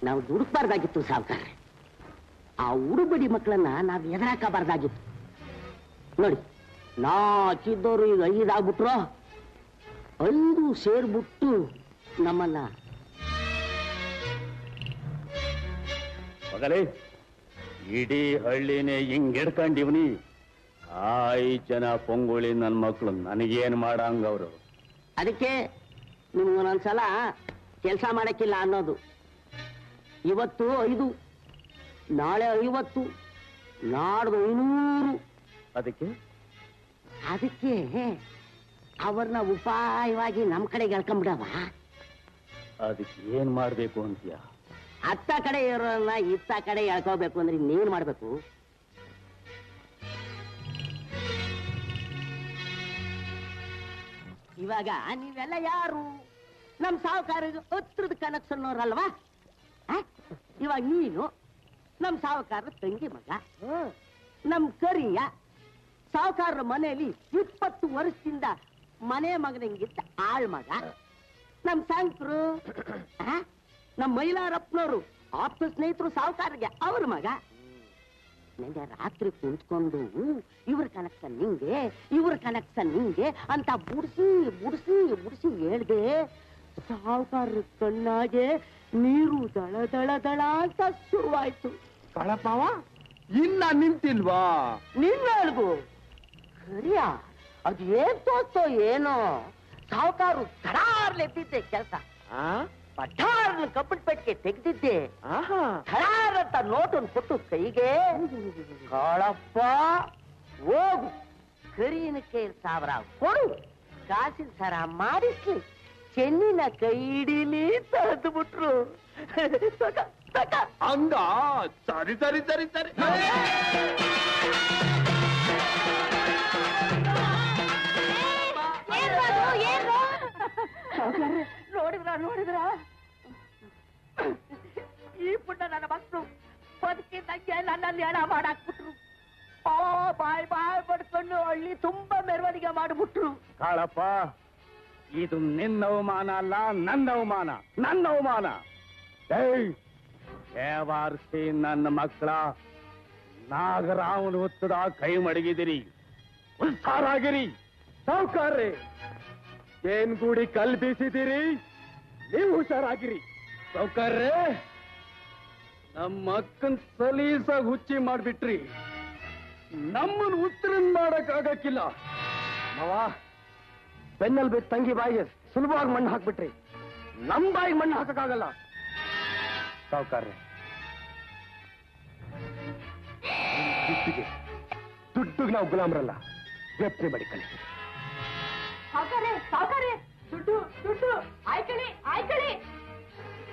ನಾವು ದುಡುಕ್ಬಾರ್ದಾಗಿತ್ತು ಸಾವುಕಾರ ಆ ಉಡುಬಡಿ ಮಕ್ಕಳನ್ನ ನಾವು ಎದುರಾಕಬಾರ್ದಾಗಿತ್ತು ನೋಡಿ ನಾಚಿದ್ದವರು ಈಗ ಐದಾಗ್ಬಿಟ್ರು ಐದು ಸೇರ್ಬಿಟ್ಟು ನಮ್ಮನ್ನ ಮಗಳೇ ಇಡೀ ಹಳ್ಳಿನೇ ಹಿಂಗ್ ಹಿಡ್ಕೊಂಡಿವ್ನಿ ಆ ಐದ್ ಜನ ಪೊಂಗುಳಿ ನನ್ ಮಕ್ಳು ನನಗೇನ್ ಮಾಡಂಗ ಅವ್ರು ಅದಕ್ಕೆ ನಿಮ್ಗೊಂದೊಂದ್ಸಲ ಕೆಲಸ ಮಾಡಕ್ಕಿಲ್ಲ ಅನ್ನೋದು ಇವತ್ತು ಐದು ನಾಳೆ ಐವತ್ತು ನಾಡ್ದು ಐನೂರು ಅದಕ್ಕೆ ಅದಕ್ಕೆ ಅವ್ರನ್ನ ಉಪಾಯವಾಗಿ ನಮ್ಮ ಕಡೆಗೆ ಎಳ್ಕೊಂಬಿಡವ ಅದಕ್ಕೆ ಏನ್ ಮಾಡ್ಬೇಕು ಅಂತೀಯ ಅತ್ತ ಕಡೆ ಇರೋನ್ನ ಇತ್ತ ಕಡೆ ಎಳ್ಕೋಬೇಕು ಅಂದ್ರೆ ಇನ್ನೇನ್ ಮಾಡ್ಬೇಕು ಇವಾಗ ನೀವೆಲ್ಲ ಯಾರು ನಮ್ ಸಾಹುಕಾರಿಗೆ ಹತ್ರದ ಕನೆಕ್ಷನ್ನೋರಲ್ವಾ ಆ? ಇವಾಗ ನೀನು ನಮ್ ಸಾಹುಕಾರ ತಂಗಿ ಮಗ ನಮ್ ಕರಿಯ ಸಾಹುಕಾರರ ಮನೆಯಲ್ಲಿ ಇಪ್ಪತ್ತು ವರ್ಷದಿಂದ ಮನೆ ಮಗನಿಗಿದ್ದ ಆಳ್ ಮಗ ನಮ್ ಶಂಕರು ಆ? ನಮ್ ಮೈಲಾರಪ್ಪನವರು ಆಪ್ತ ಸ್ನೇಹಿತರು ಸಾಹುಕಾರರಿಗೆ ಅವ್ರ ಮಗ ನಿನ್ನೆ ರಾತ್ರಿ ಕುಂತ್ಕೊಂಡು ಇವ್ರ ಕನೆಕ್ಷನ್ ನಿಂಗೆ ಇವ್ರ ಕನೆಕ್ಷನ್ ನಿಂಗೆ ಅಂತ ಬುಡ್ಸಿ ಬುಡ್ಸಿ ಬುಡ್ಸಿ ಹೇಳ್ದೆ ಸಾಹುಕಾರ ಕಣ್ಣಾಗೆ ನೀರು ದಳ ದಳ ದಳ ಅಂತ ಶುರುವಾಯ್ತು ಕಳಪವ ಇನ್ನ ನಿಂತಿಲ್ವಾ ನಿನ್ನೆಲ್ಗು ಸರಿಯ ಅದು ಏನ್ ತೋರ್ತೋ ಏನೋ ಸಾಹುಕಾರು ತಡಾರ್ಲೆದ್ದಿದ್ದೆ ಕೆಲಸ ಆ? ಪಠಾರ್ನ ಕಬ್ಬಡ್ ಪೆಟ್ಟಿಗೆ ತೆಗೆದಿದ್ದೆ ಆಹಾ ಥಳಾರ್ ಅಂತ ನೋಟನ್ನು ಕೊಟ್ಟು ಕೈಗೆ ಕಾಳಪ್ಪ ಹೋಗು ಕರಿಯನ ಕೈ ಸಾವಿರ ಕೊಡು ಕಾಸಿನ ಸರ ಮಾಡಿಸ್ಲಿ ಚೆನ್ನಿನ ಕೈ ಹಿಡೀಲಿ ತಡೆದು ಬಿಟ್ರು ತಗ, ತಗ. ಹಂಗ ಸರಿ ಸರಿ ಸರಿ ಸರಿ ನೋಡಿದ್ರ ನೋಡಿದ್ರ ಈ ಪುಟ್ಟ ನನ್ನ ಮಕ್ಕಳು ಬದುಕಿದಂಗೆ ನನ್ನಲ್ಲಿ ಹಣ ಮಾಡಾಕ್ಬಿಟ್ರು ಆ ಬಾಯ್ ಬಾಯ್ ಪಡ್ಕೊಂಡು ಹಳ್ಳಿ ತುಂಬಾ ಮೆರವಣಿಗೆ ಮಾಡ್ಬಿಟ್ರು ಕಾಳಪ್ಪ ಇದು ನಿನ್ನ ಅವಮಾನ ಅಲ್ಲ ನನ್ನ ಅವಮಾನ ನನ್ನ ಅವಮಾನ ಏಯ್ ದೇವಾರ್ಸಿ ನನ್ನ ಮಕ್ಕಳ ನಾಗರಾವನ ಹೊತ್ತದ ಕೈ ಮಡಗಿದಿರಿ ಉತ್ಸಾರಾಗಿರಿ ಸಾವುಕಾರ್ರೆ ಏನ್ ಗೂಡಿ ಕಲ್ ಬೀಸಿದಿರಿ ನೀವು ಹುಷಾರಾಗಿರಿ ಸೌಕರ್ಯ ನಮ್ಮ ಅಕ್ಕನ್ ಸಲೀಸಾಗಿ ಹುಚ್ಚಿ ಮಾಡ್ಬಿಟ್ರಿ ನಮ್ಮನ್ ಉತ್ತರನ್ ಮಾಡಕ್ ಆಗಕ್ಕಿಲ್ಲ ಮಾವ ಬೆನ್ನಲ್ ಬಿದ್ದ ತಂಗಿ ಬಾಯಿಗೆ ಸುಲಭವಾಗಿ ಮಣ್ಣು ಹಾಕ್ಬಿಟ್ರಿ ನಮ್ ಬಾಯಿಗೆ ಮಣ್ಣು ಹಾಕಕ್ಕಾಗಲ್ಲ ಸಾವುಕಾರ್ರೆ ದುಡ್ಡಿಗೆ ದುಡ್ಡಿಗೆ ನಾವು ಗುಲಾಮರಲ್ಲ ಯೋಚನೆ ಮಾಡಿ ಕಲಿಸಿ ಸಾವುಕಾರೆ ಸಾವುಕಾರೆ ದುಡ್ಡು ದುಡ್ಡು ಆಯ್ಕಳಿ ಆಯ್ಕಳಿ